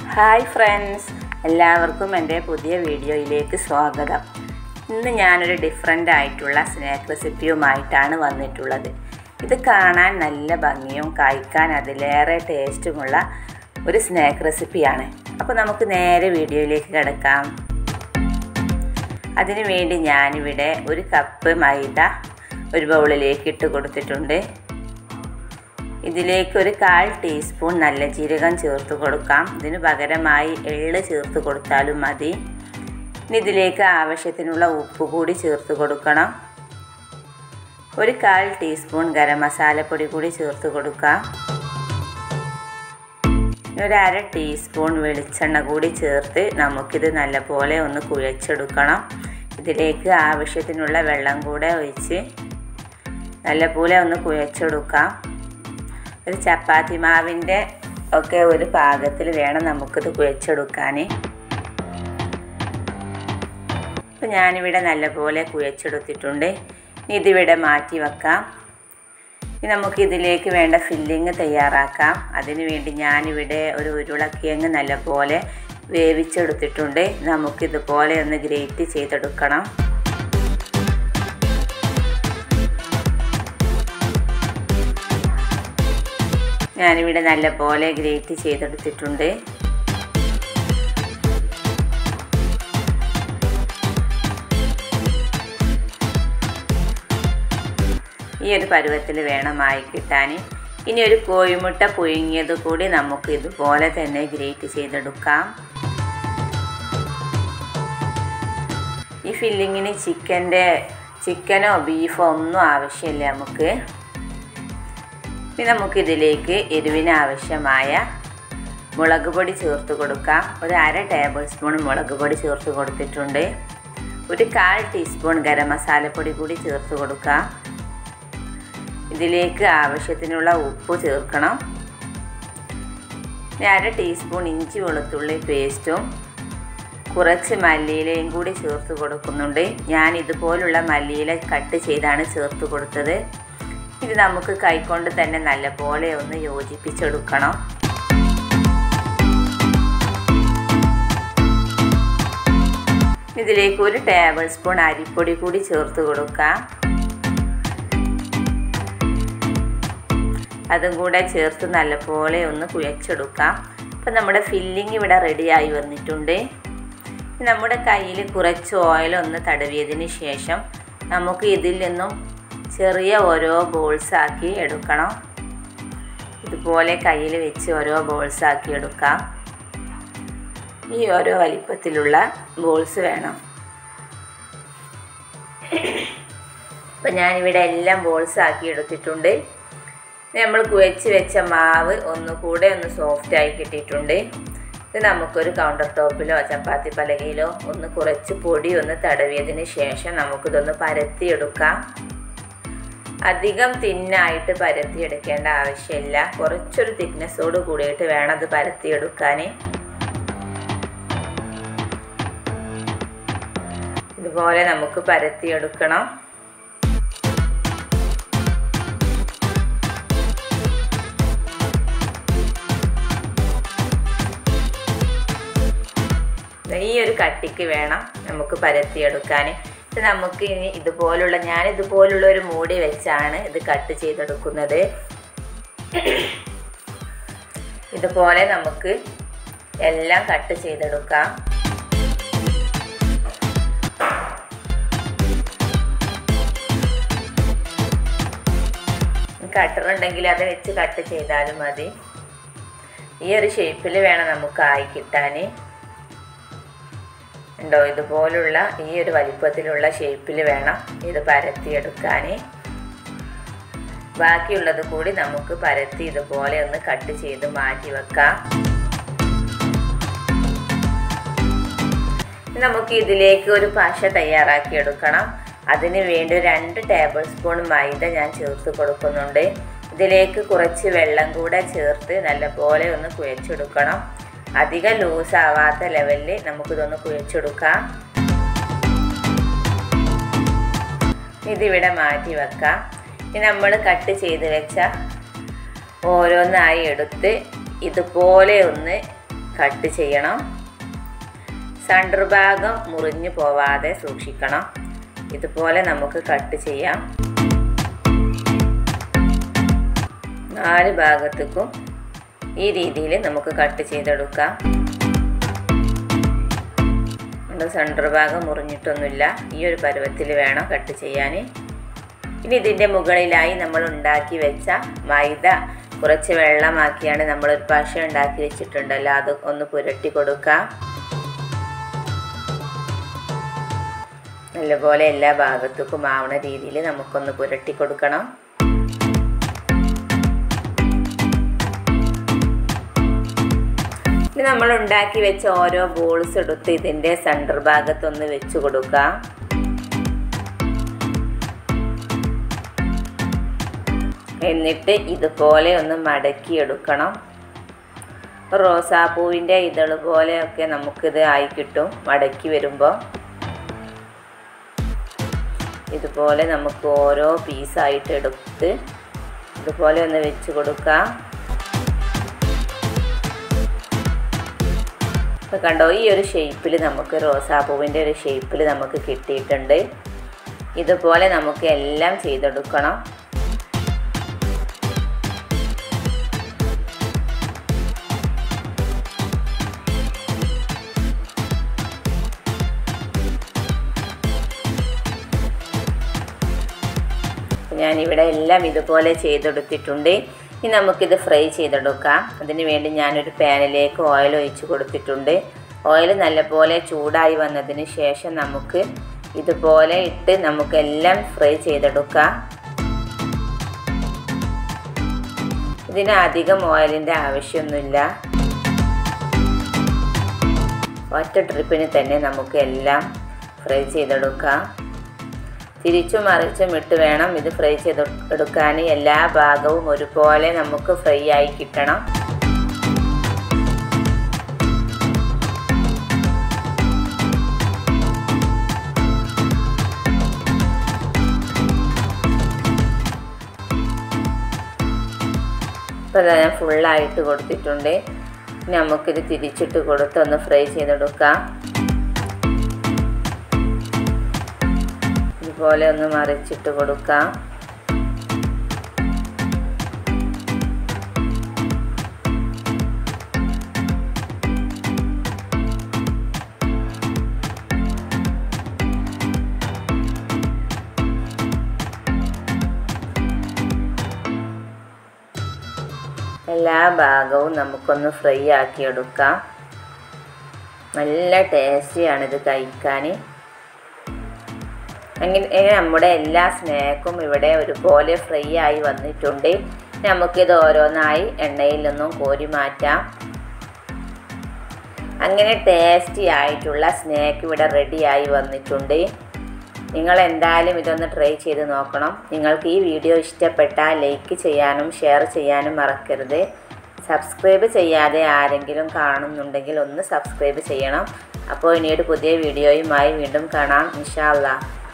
hi friends എല്ലാവർക്കും എൻ്റെ പുതിയ വീഡിയോയിലേക്ക് സ്വാഗതം ഇന്ന് ഞാനൊരു ഡിഫറെൻ്റ് ആയിട്ടുള്ള സ്നാക്ക് റെസിപ്പിയുമായിട്ടാണ് വന്നിട്ടുള്ളത് ഇത് കാണാൻ നല്ല ഭംഗിയും കഴിക്കാൻ അതിലേറെ ടേസ്റ്റുമുള്ള ഒരു സ്നാക്ക് റെസിപ്പിയാണ് അപ്പോൾ നമുക്ക് നേരെ വീഡിയോയിലേക്ക് കിടക്കാം അതിനു വേണ്ടി ഞാനിവിടെ ഒരു കപ്പ് മൈദ ഒരു ബൗളിലേക്ക് ഇട്ട് കൊടുത്തിട്ടുണ്ട് ഇതിലേക്ക് ഒരു കാൽ ടീസ്പൂൺ നല്ല ജീരകം ചേർത്ത് കൊടുക്കാം ഇതിന് പകരമായി എള്ള് ചേർത്ത് കൊടുത്താലും മതി ഇനി ഇതിലേക്ക് ആവശ്യത്തിനുള്ള ഉപ്പ് കൂടി ചേർത്ത് കൊടുക്കണം ഒരു കാൽ ടീസ്പൂൺ ഗരം മസാലപ്പൊടി കൂടി ചേർത്ത് കൊടുക്കാം ഒരു അര ടീസ്പൂൺ വെളിച്ചെണ്ണ കൂടി ചേർത്ത് നമുക്കിത് നല്ലപോലെ ഒന്ന് കുഴച്ചെടുക്കണം ഇതിലേക്ക് ആവശ്യത്തിനുള്ള വെള്ളം കൂടെ ഒഴിച്ച് നല്ലപോലെ ഒന്ന് കുഴച്ചെടുക്കാം ഒരു ചപ്പാത്തി മാവിൻ്റെ ഒക്കെ ഒരു പാകത്തിൽ വേണം നമുക്കിത് കുഴച്ചെടുക്കാൻ അപ്പം ഞാനിവിടെ നല്ലപോലെ കുഴച്ചെടുത്തിട്ടുണ്ട് ഇനി ഇതിവിടെ മാറ്റി വെക്കാം ഇനി നമുക്ക് ഇതിലേക്ക് വേണ്ട ഫില്ലിങ് തയ്യാറാക്കാം അതിനു വേണ്ടി ഞാനിവിടെ ഒരു ഉരുളക്കിഴങ്ങ് നല്ലപോലെ വേവിച്ചെടുത്തിട്ടുണ്ട് നമുക്കിതുപോലെ ഒന്ന് ഗ്രേറ്റ് ചെയ്തെടുക്കണം ഞാനിവിടെ നല്ലപോലെ ഗ്രേറ്റ് ചെയ്തെടുത്തിട്ടുണ്ട് ഈ ഒരു പരുവത്തിൽ വേണമായി കിട്ടാൻ ഇനി ഒരു കോഴിമുട്ട പുഴുങ്ങിയത് കൂടി നമുക്ക് ഇതുപോലെ തന്നെ ഗ്രേറ്റ് ചെയ്തെടുക്കാം ഈ ഫില്ലിങ്ങിന് ചിക്കൻ്റെ ചിക്കനോ ബീഫോ ഒന്നും ആവശ്യമില്ല നമുക്ക് ഇനി നമുക്കിതിലേക്ക് എരിവിന് ആവശ്യമായ മുളക് പൊടി ചേർത്ത് കൊടുക്കാം ഒരു അര ടേബിൾ സ്പൂൺ മുളക് പൊടി ചേർത്ത് കൊടുത്തിട്ടുണ്ട് ഒരു കാൽ ടീസ്പൂൺ ഗരം മസാലപ്പൊടി കൂടി ചേർത്ത് കൊടുക്കാം ഇതിലേക്ക് ആവശ്യത്തിനുള്ള ഉപ്പ് ചേർക്കണം ഇനി അര ടീസ്പൂൺ ഇഞ്ചി വെളുത്തുള്ളി പേസ്റ്റും കുറച്ച് മല്ലിയിലയും കൂടി ചേർത്ത് കൊടുക്കുന്നുണ്ട് ഞാൻ ഇതുപോലുള്ള മല്ലിയില കട്ട് ചെയ്താണ് ചേർത്ത് കൊടുത്തത് ഇത് നമുക്ക് കൈകൊണ്ട് തന്നെ നല്ലപോലെ ഒന്ന് യോജിപ്പിച്ചെടുക്കണം ഇതിലേക്ക് ഒരു ടേബിൾ സ്പൂൺ അരിപ്പൊടി കൂടി ചേർത്ത് കൊടുക്കാം അതും കൂടെ ചേർത്ത് നല്ലപോലെ ഒന്ന് കുഴച്ചെടുക്കാം അപ്പം നമ്മുടെ ഫില്ലിങ് ഇവിടെ റെഡിയായി വന്നിട്ടുണ്ട് നമ്മുടെ കയ്യിൽ കുറച്ച് ഓയിൽ ഒന്ന് തടവിയതിന് ശേഷം നമുക്ക് ഇതിൽ നിന്നും ചെറിയ ഓരോ ബോൾസ് ആക്കി എടുക്കണം ഇതുപോലെ കയ്യിൽ വെച്ച് ഓരോ ബോൾസ് ആക്കി എടുക്കാം ഈ ഓരോ വലിപ്പത്തിലുള്ള ബോൾസ് വേണം അപ്പം ഞാനിവിടെ എല്ലാം ബോൾസ് ആക്കി എടുത്തിട്ടുണ്ട് നമ്മൾ കുഴച്ച് വെച്ച മാവ് ഒന്നുകൂടെ ഒന്ന് സോഫ്റ്റ് ആയി കിട്ടിയിട്ടുണ്ട് ഇത് നമുക്കൊരു കൗണ്ടർ ടോപ്പിലോ ചപ്പാത്തി പലകയിലോ ഒന്ന് കുറച്ച് പൊടി ഒന്ന് തടവിയതിന് ശേഷം നമുക്കിതൊന്ന് പരത്തിയെടുക്കാം അധികം തിന്നായിട്ട് പരത്തിയെടുക്കേണ്ട ആവശ്യമില്ല കുറച്ചൊരു തിക്നെസ്സോട് കൂടിയിട്ട് വേണം അത് പരത്തിയെടുക്കാൻ ഇതുപോലെ നമുക്ക് പരത്തിയെടുക്കണം ഈ ഒരു കട്ടിക്ക് വേണം നമുക്ക് പരത്തിയെടുക്കാൻ ഇത് നമുക്ക് ഇനി ഇതുപോലുള്ള ഞാൻ ഇതുപോലുള്ള ഒരു മൂടി വെച്ചാണ് ഇത് കട്ട് ചെയ്തെടുക്കുന്നത് ഇതുപോലെ നമുക്ക് എല്ലാം കട്ട് ചെയ്തെടുക്കാം കട്ടർ ഉണ്ടെങ്കിൽ അത് വെച്ച് കട്ട് ചെയ്താലും മതി ഈ ഒരു ഷേപ്പിൽ വേണം നമുക്ക് ആയി കിട്ടാൻ ഉണ്ടോ ഇതുപോലുള്ള ഈ ഒരു വലിപ്പത്തിലുള്ള ഷേപ്പിൽ വേണം ഇത് പരത്തിയെടുക്കാൻ ബാക്കിയുള്ളത് കൂടി നമുക്ക് പരത്തി ഇതുപോലെ ഒന്ന് കട്ട് ചെയ്ത് മാറ്റി വെക്കാം നമുക്ക് ഇതിലേക്ക് ഒരു പശ തയ്യാറാക്കി എടുക്കണം അതിന് വേണ്ടി രണ്ട് ടേബിൾ സ്പൂൺ മൈദ ഞാൻ ചേർത്ത് കൊടുക്കുന്നുണ്ട് ഇതിലേക്ക് കുറച്ച് വെള്ളം കൂടെ ചേർത്ത് നല്ലപോലെ ഒന്ന് കുഴച്ചെടുക്കണം അധികം ലൂസ് ആവാത്ത ലെവലിൽ നമുക്കിതൊന്ന് കുഴച്ചെടുക്കാം ഇതിവിടെ മാറ്റി വെക്കാം ഇനി നമ്മൾ കട്ട് ചെയ്ത് വെച്ച ഓരോന്നായി എടുത്ത് ഇതുപോലെ ഒന്ന് കട്ട് ചെയ്യണം സെൻറ്റർ ഭാഗം മുറിഞ്ഞു പോവാതെ സൂക്ഷിക്കണം ഇതുപോലെ നമുക്ക് കട്ട് ചെയ്യാം നാല് ഭാഗത്തേക്കും ഈ രീതിയിൽ നമുക്ക് കട്ട് ചെയ്തെടുക്കാം സെൻറ്റർ ഭാഗം മുറിഞ്ഞിട്ടൊന്നുമില്ല ഈ ഒരു പരുവത്തിൽ വേണം കട്ട് ചെയ്യാൻ ഇനി ഇതിൻ്റെ മുകളിലായി നമ്മൾ ഉണ്ടാക്കി വെച്ച മൈദ കുറച്ച് വെള്ളമാക്കിയാണ് നമ്മളൊരു പശ ഉണ്ടാക്കി വെച്ചിട്ടുണ്ടല്ലോ അത് ഒന്ന് പുരട്ടി കൊടുക്കാം നല്ലപോലെ എല്ലാ ഭാഗത്തേക്കും ആവണ രീതിയിൽ നമുക്കൊന്ന് പുരട്ടി കൊടുക്കണം ഇനി നമ്മൾ ഉണ്ടാക്കി വെച്ച ഓരോ ബോൾസ് എടുത്ത് ഇതിൻ്റെ സെൻറ്റർ ഭാഗത്തൊന്ന് വെച്ച് കൊടുക്കാം എന്നിട്ട് ഇതുപോലെ ഒന്ന് മടക്കി എടുക്കണം റോസാപ്പൂവിൻ്റെ ഇതൾ പോലെയൊക്കെ നമുക്കിത് ആയി കിട്ടും മടക്കി വരുമ്പോൾ ഇതുപോലെ നമുക്ക് ഓരോ പീസായിട്ട് എടുത്ത് ഇതുപോലെ ഒന്ന് വെച്ച് കൊടുക്കാം ഇപ്പോൾ കണ്ടോ ഈ ഒരു ഷേപ്പിൽ നമുക്ക് റോസാപ്പൂവിൻ്റെ ഒരു ഷേപ്പിൽ നമുക്ക് കിട്ടിയിട്ടുണ്ട് ഇതുപോലെ നമുക്ക് എല്ലാം ചെയ്തെടുക്കണം ഞാനിവിടെ എല്ലാം ഇതുപോലെ ചെയ്തെടുത്തിട്ടുണ്ട് ഇനി നമുക്കിത് ഫ്രൈ ചെയ്തെടുക്കാം അതിന് വേണ്ടി ഞാനൊരു പാനിലേക്ക് ഓയിൽ ഒഴിച്ച് കൊടുത്തിട്ടുണ്ട് ഓയിൽ നല്ലപോലെ ചൂടായി വന്നതിന് ശേഷം നമുക്ക് ഇതുപോലെ ഇട്ട് നമുക്കെല്ലാം ഫ്രൈ ചെയ്തെടുക്കാം ഇതിന് അധികം ഓയിലിൻ്റെ ആവശ്യമൊന്നുമില്ല ഒറ്റ ട്രിപ്പിന് തന്നെ നമുക്ക് എല്ലാം ഫ്രൈ ചെയ്തെടുക്കാം തിരിച്ചും മറിച്ചും ഇട്ട് വേണം ഇത് ഫ്രൈ ചെയ്ത് എടുക്കാൻ എല്ലാ ഭാഗവും ഒരുപോലെ നമുക്ക് ഫ്രൈ ആയി കിട്ടണം ഇപ്പോൾ ഞാൻ ഫുള്ളായിട്ട് കൊടുത്തിട്ടുണ്ട് നമുക്കിത് തിരിച്ചിട്ട് കൊടുത്ത് ഒന്ന് ഫ്രൈ ചെയ്തെടുക്കാം ഇതുപോലെ ഒന്ന് മറിച്ചിട്ട് കൊടുക്കാം എല്ലാ ഭാഗവും നമുക്കൊന്ന് ഫ്രൈ ആക്കി എടുക്കാം നല്ല ടേസ്റ്റിയാണിത് കഴിക്കാൻ അങ്ങനെ നമ്മുടെ എല്ലാ സ്നാക്കും ഇവിടെ ഒരുപോലെ ഫ്രൈ ആയി വന്നിട്ടുണ്ട് നമുക്കിത് ഓരോന്നായി എണ്ണയിൽ നിന്നും കോരി മാറ്റാം അങ്ങനെ ടേസ്റ്റി ആയിട്ടുള്ള സ്നാക്ക് ഇവിടെ റെഡിയായി വന്നിട്ടുണ്ട് നിങ്ങൾ എന്തായാലും ഇതൊന്ന് ട്രൈ ചെയ്ത് നോക്കണം നിങ്ങൾക്ക് ഈ വീഡിയോ ഇഷ്ടപ്പെട്ടാൽ ലൈക്ക് ചെയ്യാനും ഷെയർ ചെയ്യാനും മറക്കരുത് സബ്സ്ക്രൈബ് ചെയ്യാതെ ആരെങ്കിലും കാണുന്നുണ്ടെങ്കിൽ ഒന്ന് സബ്സ്ക്രൈബ് ചെയ്യണം അപ്പോൾ ഇനിയൊരു പുതിയ വീഡിയോയുമായി വീണ്ടും കാണാം ഇൻഷാ അല്ലാ